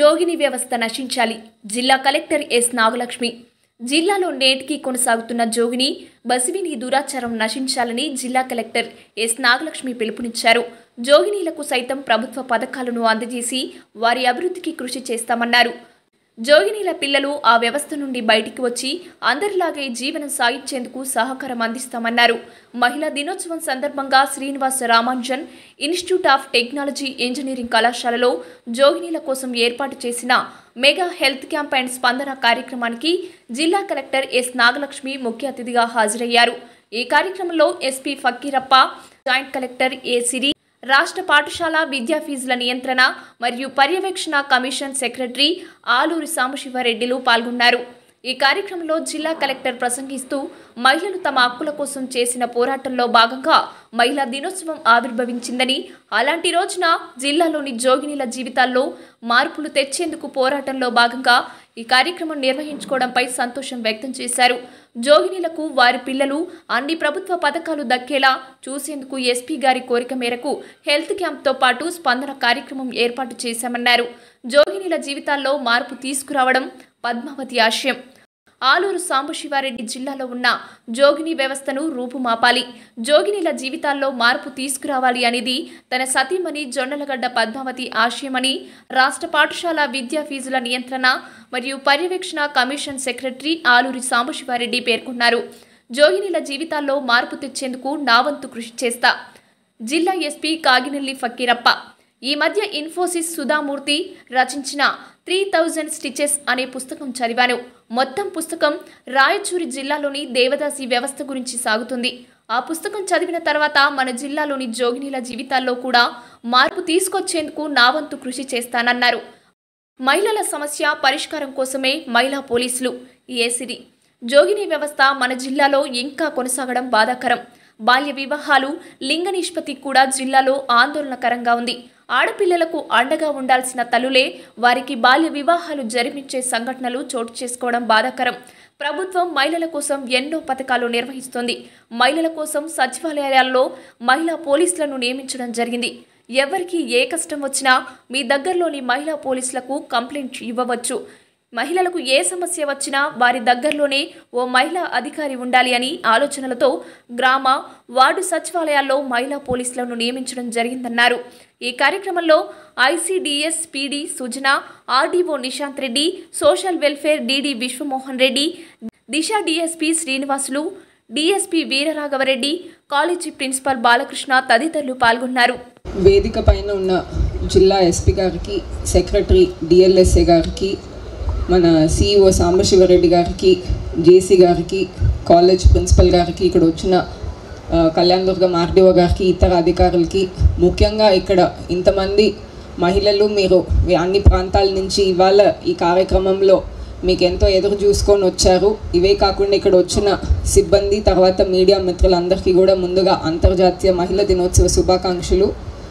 జోగిని వ్యవస్థ నశించాలి జిల్లా కలెక్టర్ ఎస్ నాగలక్ష్మి జిల్లాలో నేటికి కొనసాగుతున్న జోగిని బసివిని దురాచారం నశించాలని జిల్లా కలెక్టర్ ఎస్ నాగలక్ష్మి పిలుపునిచ్చారు జోగినీలకు సైతం ప్రభుత్వ పథకాలను అందజేసి వారి అభివృద్ధికి కృషి చేస్తామన్నారు జోగినీల పిల్లలు ఆ వ్యవస్థ నుండి బయటికి వచ్చి అందరిలాగే జీవనం సాగించేందుకు సహకారం అందిస్తామన్నారు మహిళా దినోత్సవం సందర్భంగా Srinivasa Ramanujan institute of technology engineering కళాశాలలో జోగినీల కోసం ఏర్పాటు చేసిన మెగా హెల్త్ క్యాంప్ అండ్ స్పందన కార్యక్రమానికి జిల్లా కలెక్టర్ ఎస్ నాగలక్ష్మి ముఖ్య అతిథిగా హాజరయ్యారు ఈ కార్యక్రమంలో SP Fakirappa joint collector A Siri రాష్ట్ర పాఠశాల విద్యా ఫీజుల నియంత్రణ మరియు పర్యవేక్షణ కమిషన్ సెక్రటరీ ఆలూరి సాంబశివారెడ్డిలు పాల్గొన్నారు ఈ కార్యక్రమంలో జిల్లా కలెక్టర్ ప్రసంగిస్తూ మహిళలు తమ హక్కుల కోసం చేసిన పోరాటంలో భాగంగా మహిళా దినోత్సవం ఆవిర్భవించిందని అలాంటి రోజున జిల్లాలోని జోగినీల జీవితాల్లో మార్పులు తెచ్చేందుకు పోరాటంలో భాగంగా ఈ కార్యక్రమం నిర్వహించుకోవడంపై సంతోషం వ్యక్తం చేశారు జోగినీలకు వారి పిల్లలు అన్ని ప్రభుత్వ పథకాలు దక్కేలా చూసేందుకు ఎస్పీ గారి కోరిక మేరకు హెల్త్ క్యాంప్తో పాటు స్పందన కార్యక్రమం ఏర్పాటు చేశామన్నారు జోగినీల జీవితాల్లో మార్పు తీసుకురావడం పద్మావతి ఆశయం ఆలూరు సాంబశివారెడ్డి జిల్లాలో ఉన్న జోగిని వ్యవస్థను రూపుమాపాలి జోగినీల జీవితాల్లో మార్పు తీసుకురావాలి అనేది తన సతీమణి జొన్నలగడ్డ పద్మావతి ఆశయమని రాష్ట్ర పాఠశాల విద్యా ఫీజుల నియంత్రణ మరియు పర్యవేక్షణ కమిషన్ సెక్రటరీ ఆలూరి సాంబశివారెడ్డి పేర్కొన్నారు జోగినీల జీవితాల్లో మార్పు తెచ్చేందుకు నా వంతు కృషి చేస్తా జిల్లా ఎస్పీ కాగినెల్లి ఫకీరప్ప ఈ మధ్య ఇన్ఫోసిస్ సుధామూర్తి రచించిన త్రీ థౌజండ్ స్టిచెస్ అనే పుస్తకం చదివాను మొత్తం పుస్తకం రాయచూరి జిల్లాలోని దేవదాసి వ్యవస్థ గురించి సాగుతుంది ఆ పుస్తకం చదివిన తర్వాత మన జిల్లాలోని జోగినీల జీవితాల్లో కూడా మార్పు తీసుకొచ్చేందుకు నా వంతు కృషి చేస్తానన్నారు మహిళల సమస్య పరిష్కారం కోసమే మహిళా పోలీసులు ఏసిరి జోగిని వ్యవస్థ మన జిల్లాలో ఇంకా కొనసాగడం బాధాకరం బాల్య వివాహాలు లింగ నిష్పత్తి కూడా జిల్లాలో ఆందోళనకరంగా ఉంది ఆడపిల్లలకు అండగా ఉండాల్సిన తల్లులే వారికి బాల్య వివాహాలు జరిపించే సంఘటనలు చోటు చేసుకోవడం బాధాకరం ప్రభుత్వం మహిళల కోసం ఎన్నో పథకాలు నిర్వహిస్తోంది మహిళల కోసం సచివాలయాల్లో మహిళా పోలీసులను నియమించడం జరిగింది ఎవరికి ఏ కష్టం వచ్చినా మీ దగ్గరలోని మహిళా పోలీసులకు కంప్లైంట్ ఇవ్వవచ్చు మహిళలకు ఏ సమస్య వచ్చినా వారి దగ్గరలోనే ఓ మహిళా అధికారి ఉండాలి అని ఆలోచనలతో గ్రామ వార్డు సచివాలయాల్లో మహిళా పోలీసులను నియమించడం జరిగిందన్నారు ఈ కార్యక్రమంలో ICDS PD Sujana RDO Nishanth Reddy social welfare DD Vishwamohan Reddy Disha DSP Srinivasulu DSP Veeraraghava Reddy college principal Balakrishna తదితరులు పాల్గొన్నారు వేదిక పైన ఉన్న జిల్లా ఎస్పీ గారికి సెక్రటరీ డిఎల్ఎస్ఏ గారికి మన సిఇఓ సాంబశివరెడ్డి గారికి జేసీ గారికి కాలేజ్ ప్రిన్సిపల్ గారికి ఇక్కడ వచ్చిన ఆ, కళ్యాణ్ దుర్గం ఆర్డీఓ గారికి ఇతర అధికారులకి ముఖ్యంగా ఇక్కడ ఇంతమంది మహిళలు మీరు మీ అన్ని ప్రాంతాల నుంచి ఇవాళ ఈ కార్యక్రమంలో మీకు ఎంతో ఎదురు చూసుకొని వచ్చారు ఇవే కాకుండా ఇక్కడ వచ్చిన సిబ్బంది తర్వాత మీడియా మిత్రులందరికీ కూడా ముందుగా అంతర్జాతీయ మహిళా దినోత్సవ శుభాకాంక్షలు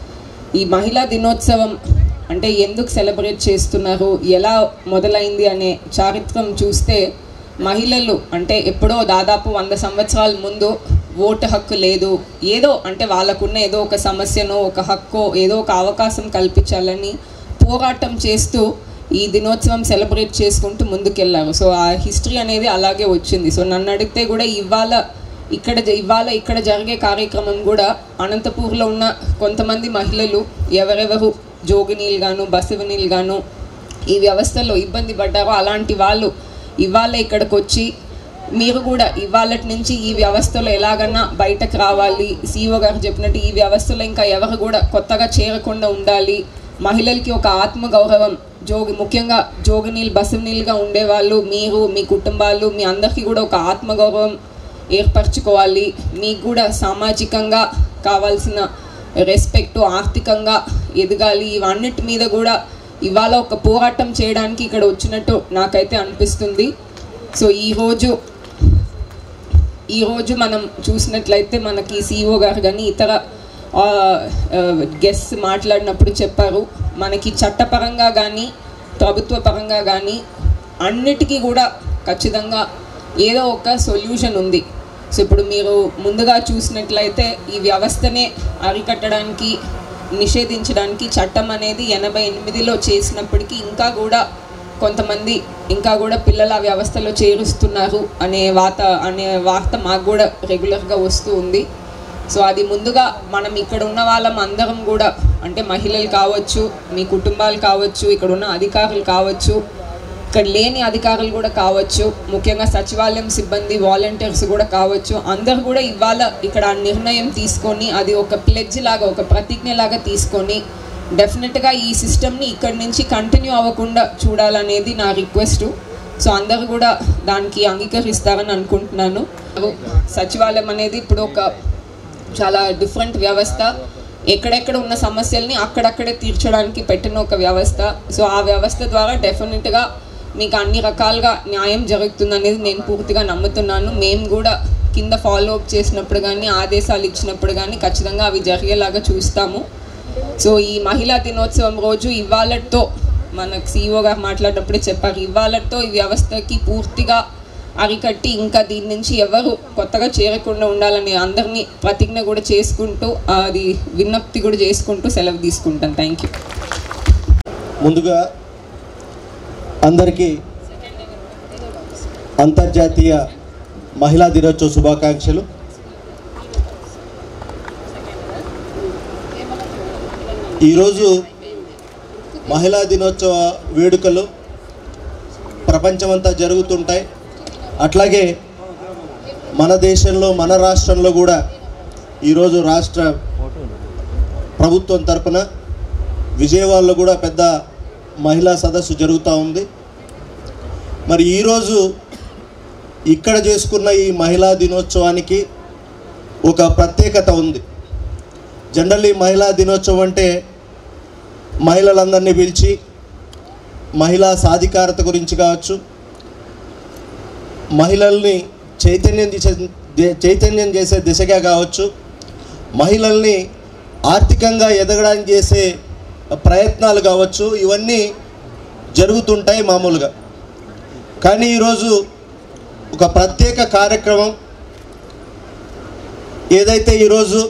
ఈ మహిళా దినోత్సవం అంటే ఎందుకు సెలబ్రేట్ చేస్తున్నారు ఎలా మొదలైంది అనే చారిత్రం చూస్తే మహిళలు అంటే ఎప్పుడో దాదాపు వంద సంవత్సరాల ముందు ఓటు హక్కు లేదు ఏదో అంటే వాళ్ళకున్న ఏదో ఒక సమస్యనో ఒక హక్కో ఏదో ఒక అవకాశం కల్పించాలని పోరాటం చేస్తూ ఈ దినోత్సవం సెలబ్రేట్ చేసుకుంటూ ముందుకెళ్ళారు సో ఆ హిస్టరీ అనేది అలాగే వచ్చింది సో నన్ను అడిగితే కూడా ఇవాళ ఇక్కడ జ- ఇవాళ ఇక్కడ జరిగే కార్యక్రమం కూడా అనంతపూర్లో ఉన్న కొంతమంది మహిళలు ఎవరెవరు జోగినీలు గాను బసవనీలు గాను ఈ వ్యవస్థలో ఇబ్బంది పడ్డారో అలాంటి వాళ్ళు ఇవాళ ఇక్కడికి వచ్చి మీరు కూడా ఇవాళటి నుంచి ఈ వ్యవస్థలో ఎలాగన్నా బయటకు రావాలి సీఓ గారు చెప్పినట్టు ఈ వ్యవస్థలో ఇంకా ఎవరు కూడా కొత్తగా చేరకుండా ఉండాలి మహిళలకి ఒక ఆత్మ గౌరవం జోగి ముఖ్యంగా జోగినీళ్ళు బసవనీలుగా ఉండేవాళ్ళు మీరు మీ కుటుంబాలు మీ అందరికీ కూడా ఒక ఆత్మగౌరవం ఏర్పరచుకోవాలి మీకు కూడా సామాజికంగా కావాల్సిన రెస్పెక్ట్ ఆర్థికంగా ఎదగాలి ఇవన్నిటి మీద కూడా ఇవాళ ఒక పోరాటం చేయడానికి ఇక్కడ వచ్చినట్టు నాకైతే అనిపిస్తుంది సో ఈరోజు ఈరోజు మనం చూసినట్లయితే మనకి సిఇఓ గారు కానీ ఇతర గెస్ట్ మాట్లాడినప్పుడు చెప్పారు మనకి చట్టపరంగా కానీ ప్రభుత్వ పరంగా కానీ అన్నిటికీ కూడా ఖచ్చితంగా ఏదో ఒక సొల్యూషన్ ఉంది సో ఇప్పుడు మీరు ముందుగా చూసినట్లయితే ఈ వ్యవస్థనే అరికట్టడానికి నిషేధించడానికి చట్టం అనేది ఎనభై ఎనిమిదిలో చేసినప్పటికీ ఇంకా కూడా కొంతమంది ఇంకా కూడా పిల్లల ఆ వ్యవస్థలో చేరుస్తున్నారు అనే వాత అనే వార్త మాకు కూడా రెగ్యులర్గా వస్తూ ఉంది సో అది ముందుగా మనం ఇక్కడ ఉన్న వాళ్ళం అందరం కూడా అంటే మహిళలు కావచ్చు మీ కుటుంబాలు కావచ్చు ఇక్కడ ఉన్న అధికారులు కావచ్చు ఇక్కడ లేని అధికారులు కూడా కావచ్చు ముఖ్యంగా సచివాలయం సిబ్బంది వాలంటీర్స్ కూడా కావచ్చు అందరు కూడా ఇవాళ ఇక్కడ ఆ నిర్ణయం తీసుకొని అది ఒక ప్లెడ్జ్ లాగా ఒక ప్రతిజ్ఞ లాగా తీసుకొని డెఫినెట్గా ఈ సిస్టమ్ని ఇక్కడి నుంచి కంటిన్యూ అవ్వకుండా చూడాలనేది నా రిక్వెస్ట్ సో అందరు కూడా దానికి అంగీకరిస్తారని అనుకుంటున్నాను సచివాలయం అనేది ఇప్పుడు ఒక చాలా డిఫరెంట్ వ్యవస్థ ఎక్కడెక్కడ ఉన్న సమస్యల్ని అక్కడక్కడే తీర్చడానికి పెట్టిన ఒక వ్యవస్థ సో ఆ వ్యవస్థ ద్వారా డెఫినెట్గా మీకు అన్ని రకాలుగా న్యాయం జరుగుతుందనేది నేను పూర్తిగా నమ్ముతున్నాను మేము కూడా కింద ఫాలో అప్ చేసినప్పుడు కానీ ఆదేశాలు ఇచ్చినప్పుడు కానీ ఖచ్చితంగా అవి జరిగేలాగా చూస్తాము సో ఈ మహిళా దినోత్సవం రోజు ఇవాళతో మనకు సీఈఓ గారు మాట్లాడినప్పుడే చెప్పారు ఇవాళతో ఈ వ్యవస్థకి పూర్తిగా అరికట్టి ఇంకా దీని నుంచి ఎవరు కొత్తగా చేరకుండా ఉండాలని అందరినీ ప్రతిజ్ఞ కూడా చేసుకుంటూ అది విజ్ఞప్తి కూడా చేసుకుంటూ సెలవు తీసుకుంటాను థ్యాంక్ యూ ముందుగా అందరికీ అంతర్జాతీయ మహిళా దినోత్సవ శుభాకాంక్షలు ఈరోజు మహిళా దినోత్సవ వేడుకలు ప్రపంచమంతా జరుగుతుంటాయి అట్లాగే మన దేశంలో మన రాష్ట్రంలో కూడా ఈరోజు రాష్ట్ర ప్రభుత్వం తరపున విజయవాడలో కూడా పెద్ద మహిళా సదస్సు జరుగుతూ ఉంది మరి ఈరోజు ఇక్కడ చేసుకున్న ఈ మహిళా దినోత్సవానికి ఒక ప్రత్యేకత ఉంది జనరల్లీ మహిళా దినోత్సవం అంటే మహిళలందరినీ పిలిచి మహిళా సాధికారత గురించి కావచ్చు మహిళల్ని చైతన్యం చేసే చైతన్యం చేసే దిశగా కావచ్చు మహిళల్ని ఆర్థికంగా ఎదగడానికి చేసే ప్రయత్నాలు కావచ్చు ఇవన్నీ జరుగుతుంటాయి మామూలుగా కానీ ఈరోజు ఒక ప్రత్యేక కార్యక్రమం ఏదైతే ఈరోజు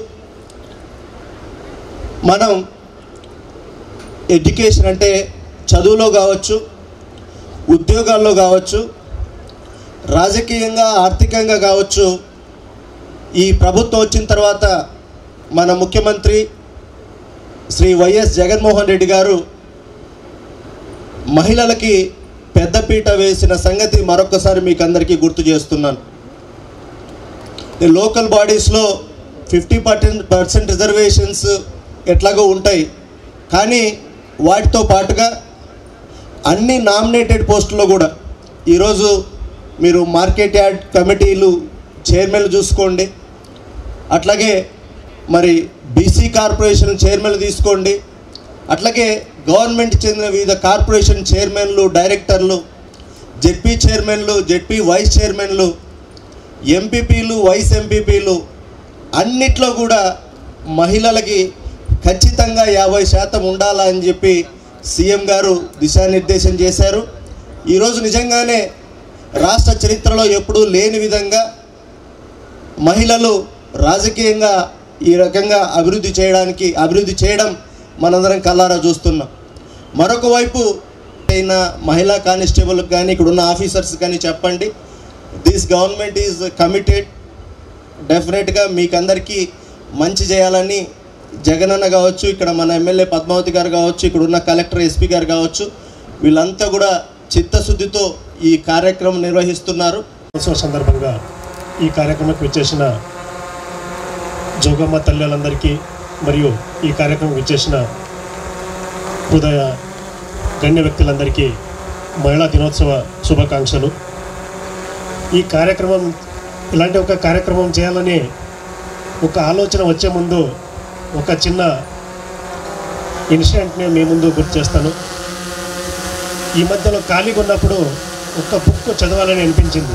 మనం ఎడ్యుకేషన్ అంటే చదువులో కావచ్చు ఉద్యోగాల్లో కావచ్చు రాజకీయంగా ఆర్థికంగా కావచ్చు ఈ ప్రభుత్వం వచ్చిన తర్వాత మన ముఖ్యమంత్రి శ్రీ వైఎస్ జగన్మోహన్ రెడ్డి గారు మహిళలకి పెద్దపీట వేసిన సంగతి మరొకసారి మీకు అందరికీ గుర్తు చేస్తున్నాను ఈ లోకల్ బాడీస్లో ఫిఫ్టీ పర్సెంట్ పర్సెంట్ రిజర్వేషన్స్ ఎట్లాగో ఉంటాయి కానీ వాటితో పాటుగా అన్ని నామినేటెడ్ పోస్టుల్లో కూడా ఈరోజు మీరు మార్కెట్ యార్డ్ కమిటీలు చైర్మన్లు చూసుకోండి అట్లాగే మరి బీసీ కార్పొరేషన్ చైర్మన్లు తీసుకోండి అట్లాగే గవర్నమెంట్ చెందిన వివిధ కార్పొరేషన్ చైర్మన్లు డైరెక్టర్లు జెడ్పీ చైర్మన్లు జెడ్పీ వైస్ చైర్మన్లు ఎంపీపీలు వైస్ ఎంపీపీలు అన్నిట్లో కూడా మహిళలకి ఖచ్చితంగా యాభై శాతం ఉండాలా అని చెప్పి సీఎం గారు దిశానిర్దేశం చేశారు ఈరోజు నిజంగానే రాష్ట్ర చరిత్రలో ఎప్పుడూ లేని విధంగా మహిళలు రాజకీయంగా ఈ రకంగా అభివృద్ధి చేయడానికి అభివృద్ధి చేయడం మనందరం కల్లారా చూస్తున్నాం మరొక వైపు అయిన మహిళా కానిస్టేబుల్కి కానీ ఇక్కడ ఉన్న ఆఫీసర్స్ కానీ చెప్పండి దిస్ గవర్నమెంట్ ఈజ్ కమిటెడ్ డెఫినెట్గా మీకు అందరికీ మంచి చేయాలని జగనన్న కావచ్చు ఇక్కడ మన ఎమ్మెల్యే పద్మావతి గారు కావచ్చు ఇక్కడ ఉన్న కలెక్టర్ ఎస్పీ గారు కావచ్చు వీళ్ళంతా కూడా చిత్తశుద్ధితో ఈ కార్యక్రమం నిర్వహిస్తున్నారు ఉత్సవ సందర్భంగా ఈ కార్యక్రమానికి విచ్చేసిన జోగమ్మ తల్లులందరికీ మరియు ఈ కార్యక్రమం విచ్చేసిన హృదయ గణ్య వ్యక్తులందరికీ మహిళా దినోత్సవ శుభాకాంక్షలు ఈ కార్యక్రమం ఇలాంటి ఒక కార్యక్రమం చేయాలని ఒక ఆలోచన వచ్చే ముందు ఒక చిన్న ఇన్సిడెంట్ని మీ ముందు గుర్తు చేస్తాను ఈ మధ్యలో ఖాళీగా ఉన్నప్పుడు ఒక బుక్ చదవాలని అనిపించింది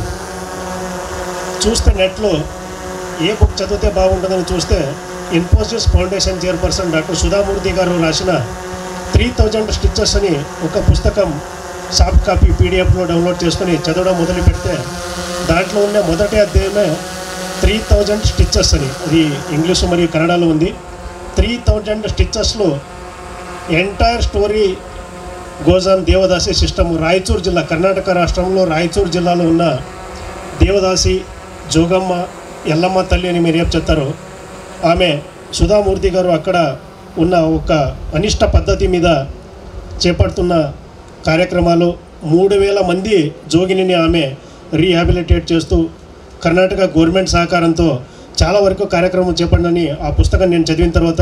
చూస్తే నెట్లో ఏ బుక్ చదివితే బాగుంటుందని చూస్తే Infosys foundation chairperson doctor Sudha Murty గారు రాసిన త్రీ థౌజండ్ స్టిచెస్ అని ఒక పుస్తకం సాఫ్ట్ కాపీ పీడిఎఫ్లో డౌన్లోడ్ చేసుకుని చదవడం మొదలు పెడితే దాంట్లో ఉన్న మొదటి అధ్యాయమే త్రీ థౌజండ్ స్టిచెస్ అని అది ఇంగ్లీషు మరియు కన్నడలో ఉంది త్రీ థౌజండ్ స్టిచ్చెస్లో ఎంటైర్ స్టోరీ గోజాన్ దేవదాసి సిస్టమ్ రాయచూరు జిల్లా కర్ణాటక రాష్ట్రంలో రాయచూరు జిల్లాలో ఉన్న దేవదాసి జోగమ్మ ఎల్లమ్మ తల్లి అని మీరు ఏం చెప్తారో ఆమె సుధామూర్తి గారు అక్కడ ఉన్న ఒక అనిష్ట పద్ధతి మీద చేపడుతున్న కార్యక్రమాలు మూడు వేల మంది జోగిని ఆమె రీహాబిలిటేట్ చేస్తూ కర్ణాటక గవర్నమెంట్ సహకారంతో చాలా వరకు కార్యక్రమం చేపడినని ఆ పుస్తకం నేను చదివిన తర్వాత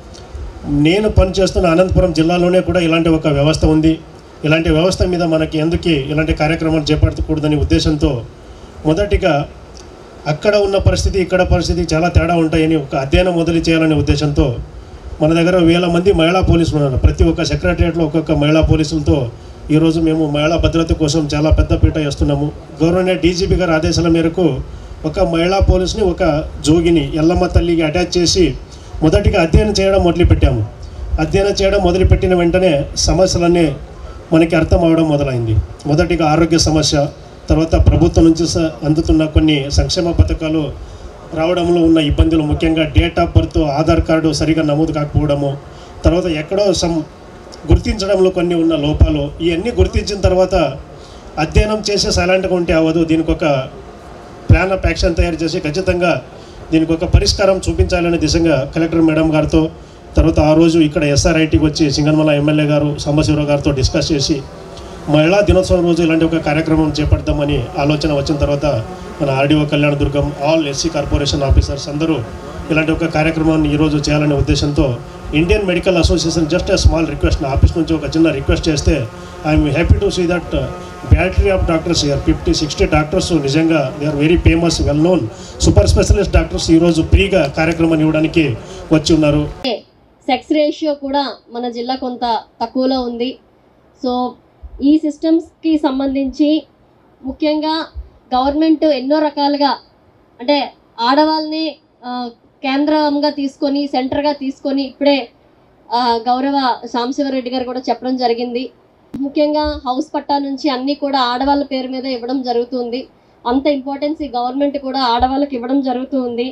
నేను పనిచేస్తున్న అనంతపురం జిల్లాలోనే కూడా ఇలాంటి ఒక వ్యవస్థ ఉంది ఇలాంటి వ్యవస్థ మీద మనకి ఎందుకు ఇలాంటి కార్యక్రమాలు చేపట్టకూడదనే ఉద్దేశంతో మొదటిగా అక్కడ ఉన్న పరిస్థితి ఇక్కడ పరిస్థితి చాలా తేడా ఉంటాయని ఒక అధ్యయనం మొదలు చేయాలనే ఉద్దేశంతో మన దగ్గర వేల మంది మహిళా పోలీసులు ఉన్నారు ప్రతి ఒక్క సెక్రటరియట్లో ఒక్కొక్క మహిళా పోలీసులతో ఈరోజు మేము మహిళా భద్రత కోసం చాలా పెద్ద పీట వేస్తున్నాము గౌరవనీయ డీజీపీ గారి ఆదేశాల మేరకు ఒక మహిళా పోలీస్ని ఒక జోగిని ఎల్లమ్మ తల్లికి అటాచ్ చేసి మొదటిగా అధ్యయనం చేయడం మొదలుపెట్టాము అధ్యయనం చేయడం మొదలుపెట్టిన వెంటనే సమస్యలన్నీ మనకి అర్థం అవడం మొదలైంది మొదటిగా ఆరోగ్య సమస్య తర్వాత ప్రభుత్వం నుంచి స- అందుతున్న కొన్ని సంక్షేమ పథకాలు రావడంలో ఉన్న ఇబ్బందులు ముఖ్యంగా date of birth Aadhaar card సరిగా నమోదు కాకపోవడము తర్వాత ఎక్కడో సం గుర్తించడంలో కొన్ని ఉన్న లోపాలు ఇవన్నీ గుర్తించిన తర్వాత అధ్యయనం చేసి సైలెంట్గా ఉంటే అవ్వదు దీనికి ఒక ప్లాన్ ఆఫ్ యాక్షన్ తయారు చేసి ఖచ్చితంగా దీనికి ఒక పరిష్కారం చూపించాలనే దిశగా కలెక్టర్ మేడం గారితో తర్వాత ఆ రోజు ఇక్కడ ఎస్ఆర్ఐటికి వచ్చి సింగన్మల ఎమ్మెల్యే గారు సాంబశివరావు గారితో డిస్కస్ చేసి మహిళా దినోత్సవం రోజు ఇలాంటి ఒక కార్యక్రమం చేపడదామని ఆలోచన వచ్చిన తర్వాత మన RDO Kalyana Durgam all SC corporation officers అందరూ ఇలాంటి ఒక కార్యక్రమాన్ని ఈరోజు చేయాలనే ఉద్దేశంతో Indian medical association just a small request నా ఆఫీస్ నుంచి ఒక చిన్న రిక్వెస్ట్ చేస్తే I'm happy to see that battery of doctors year fifty sixty doctors నిజంగా they are very famous well known super specialist doctors ఈరోజు ఫ్రీగా కార్యక్రమాన్ని ఇవ్వడానికి వచ్చి ఉన్నారు సెక్స్ రేషియో కూడా మన జిల్లా కొంత తక్కువలో ఉంది సో ఈ సిస్టమ్స్కి సంబంధించి ముఖ్యంగా గవర్నమెంట్ ఎన్నో రకాలుగా అంటే ఆడవాళ్ళని ఆ, కేంద్రంగా తీసుకొని సెంటర్గా తీసుకొని ఇప్పుడే ఆ, గౌరవ సాంబశివరెడ్డి గారు కూడా చెప్పడం జరిగింది ముఖ్యంగా హౌస్ పట్టా నుంచి అన్నీ కూడా ఆడవాళ్ళ పేరు మీద ఇవ్వడం జరుగుతుంది అంత ఇంపార్టెన్స్ ఈ గవర్నమెంట్ కూడా ఆడవాళ్ళకి ఇవ్వడం జరుగుతుంది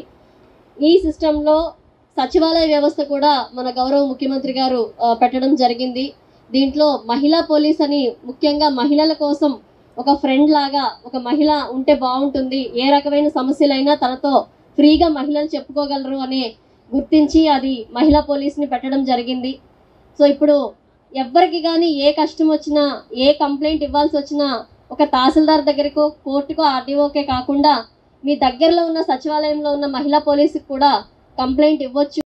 ఈ సిస్టంలో సచివాలయ వ్యవస్థ కూడా మన గౌరవ ముఖ్యమంత్రి గారు ఆ, పెట్టడం జరిగింది దీంట్లో మహిళా పోలీస్ అని ముఖ్యంగా మహిళల కోసం ఒక ఫ్రెండ్ లాగా ఒక మహిళ ఉంటే బాగుంటుంది ఏ రకమైన సమస్యలైనా తనతో ఫ్రీగా మహిళలు చెప్పుకోగలరు అనే గుర్తించి అది మహిళా పోలీస్ని పెట్టడం జరిగింది సో ఇప్పుడు ఎవ్వరికి కానీ ఏ కష్టం వచ్చినా ఏ కంప్లైంట్ ఇవ్వాల్సి వచ్చినా ఒక తహసీల్దార్ దగ్గరకో కోర్టుకో ఆర్డీఓకే కాకుండా మీ దగ్గరలో ఉన్న సచివాలయంలో ఉన్న మహిళా పోలీసుకి కూడా కంప్లైంట్ ఇవ్వచ్చు